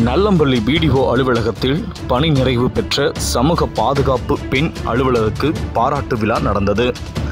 Nallampalli BDO அலுவலகத்தில் பணி நிறைவு பெற்ற சமூக பாதுகாப்பு பெண் அலுவலருக்கு பாராட்டு விழா நடந்தது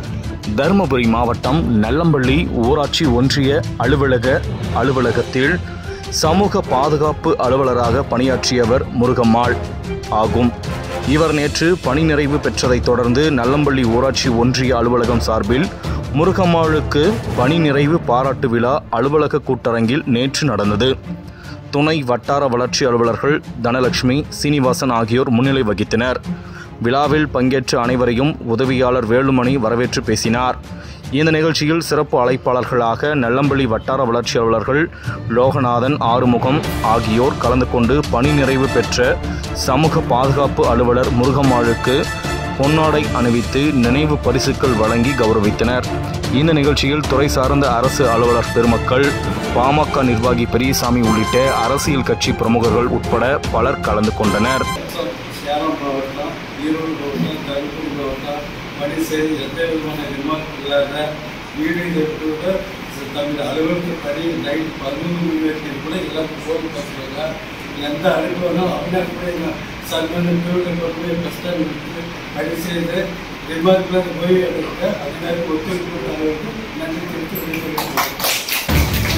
தருமபுரி மாவட்டம் நல்லம்பள்ளி ஊராட்சி ஒன்றிய அலுவலக அலுவலகத்தில் சமூக பாதுகாப்பு அலுவலராக பணியாற்றியவர் முருகம்மாள் ஆகும் இவர் நேற்று பணி நிறைவு பெற்றதைத் தொடர்ந்து நல்லம்பள்ளி ஊராட்சி ஒன்றிய அலுவலகம் சார்பில் முருகம்மாளுக்கு பணி நிறைவு பாராட்டு விழா அலுவலக கூட்டரங்கில் நேற்று நடந்தது துணை வட்டார வளர்ச்சி அலுவலர்கள் தனலட்சுமி சீனிவாசன் ஆகியோர் முன்னிலை வகித்தனர் விழாவில் பங்கேற்ற அனைவரையும் உதவியாளர் வேலுமணி வரவேற்று பேசினார் இந்த நிகழ்ச்சியில் சிறப்பு அழைப்பாளர்களாக நல்லம்பள்ளி வட்டார வளர்ச்சி அலுவலர்கள் லோகநாதன் ஆறுமுகம் ஆகியோர் கலந்து கொண்டு பணி நிறைவு பெற்ற சமூக பாதுகாப்பு அலுவலர் முருகம்மாளுக்கு பொன்னாடை அணிவித்து நினைவு பரிசுகள் வழங்கி கௌரவித்தனர் இந்த நிகழ்ச்சியில் துறை சார்ந்த அரசு அலுவலர் பெருமக்கள் பாமக நிர்வாகி பெரியசாமி உள்ளிட்ட அரசியல் கட்சி பிரமுகர்கள் உட்பட பலர் கலந்து கொண்டனர் சேலம் மாவட்டம் ஈரோடு மாவட்டம் தருமபுரி மாவட்டம் பணி செய்து எந்த விதமான ரிமார்க் இல்லாத வீடு எடுத்து தங்கள் அலுவலகத்தை பணி நைட் பதினொன்று மணி வரைக்கும் கூட எல்லாருக்கும் ஃபோன் பேசுகிறாங்க எந்த அழைப்பு வேணாலும் அவினாஷ் கூட எங்கள் சர்வன் டூவில் கொண்டு போய் பஸ் ஸ்டாண்ட் எடுத்து பணி செய்து ரிமார்க்கில் போய் எடுக்க அதனால ஒத்துழைப்பு தலைவருக்கு நன்றி தெரிவித்து விடைபெறுகிறேன்.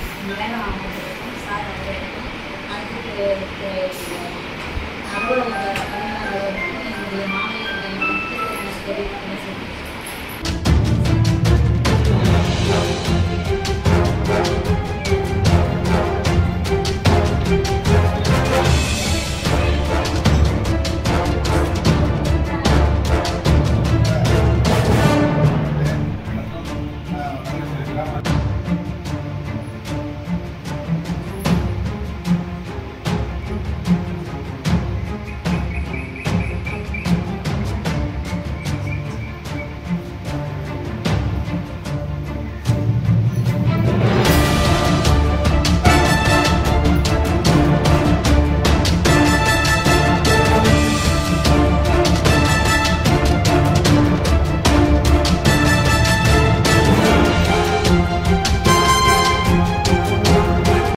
அலுவலக